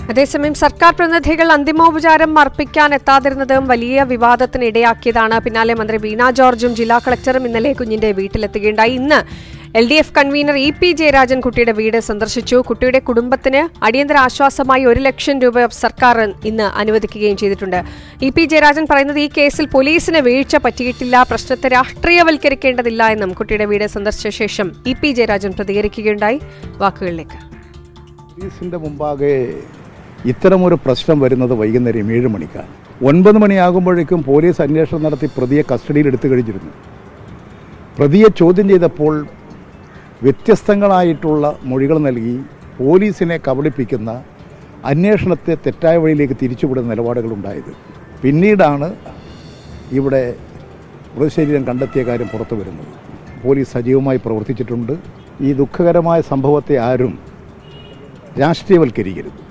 അതേസമയം സർക്കാർ പ്രതിനിധികൾ അന്തിമോപചാരം അർപ്പിക്കാൻ എത്താതിരുന്നതും വലിയ വിവാദത്തിന് ഇടയാക്കിയതാണ് പിന്നാലെ മന്ത്രി വീണ ജോർജും ജില്ലാ കളക്ടറും ഇന്നലെ കുഞ്ഞിന്റെ വീട്ടിലെത്തുകയുണ്ടായി ഇന്ന് L D F convener E P Jayarajan കുട്ടിയുടെ വീട് സന്ദർശിച്ചു കുട്ടിയുടെ കുടുംബത്തിന് അടിയന്തര ആശ്വാസമായി ഒരു ലക്ഷം രൂപ സർക്കാർ ഇന്ന് അനുവദിക്കുകയും ചെയ്തിട്ടുണ്ട് ഇ പി ജയരാജൻ പറയുന്നത് ഈ കേസിൽ പോലീസിന് വീഴ്ച പറ്റിയിട്ടില്ല പ്രശ്നത്തെ രാഷ്ട്രീയവൽക്കരിക്കേണ്ടതില്ല എന്നും കുട്ടിയുടെ വീട് സന്ദർശിച്ച ശേഷം ഇ പി ജയരാജൻ പ്രതികരിക്കുകയുണ്ടായി വാക്കുകളിലേക്ക് പോലീസിൻ്റെ മുമ്പാകെ ഇത്തരമൊരു പ്രശ്നം വരുന്നത് വൈകുന്നേരം ഏഴ് മണിക്കാണ് ഒൻപത് മണിയാകുമ്പോഴേക്കും പോലീസ് അന്വേഷണം നടത്തി പ്രതിയെ കസ്റ്റഡിയിൽ എടുത്തു കഴിഞ്ഞിരുന്നു പ്രതിയെ ചോദ്യം ചെയ്തപ്പോൾ വ്യത്യസ്തങ്ങളായിട്ടുള്ള മൊഴികൾ നൽകി പോലീസിനെ കബളിപ്പിക്കുന്ന അന്വേഷണത്തെ തെറ്റായ വഴിയിലേക്ക് തിരിച്ചുവിടുന്ന നിലപാടുകളുണ്ടായത് പിന്നീടാണ് ഇവിടെ മൃതശരീരം കണ്ടെത്തിയ കാര്യം പുറത്തു വരുന്നത് പോലീസ് സജീവമായി പ്രവർത്തിച്ചിട്ടുണ്ട് ഈ ദുഃഖകരമായ സംഭവത്തെ ആരും രാഷ്ട്രീയവൽക്കരിക്കരുത്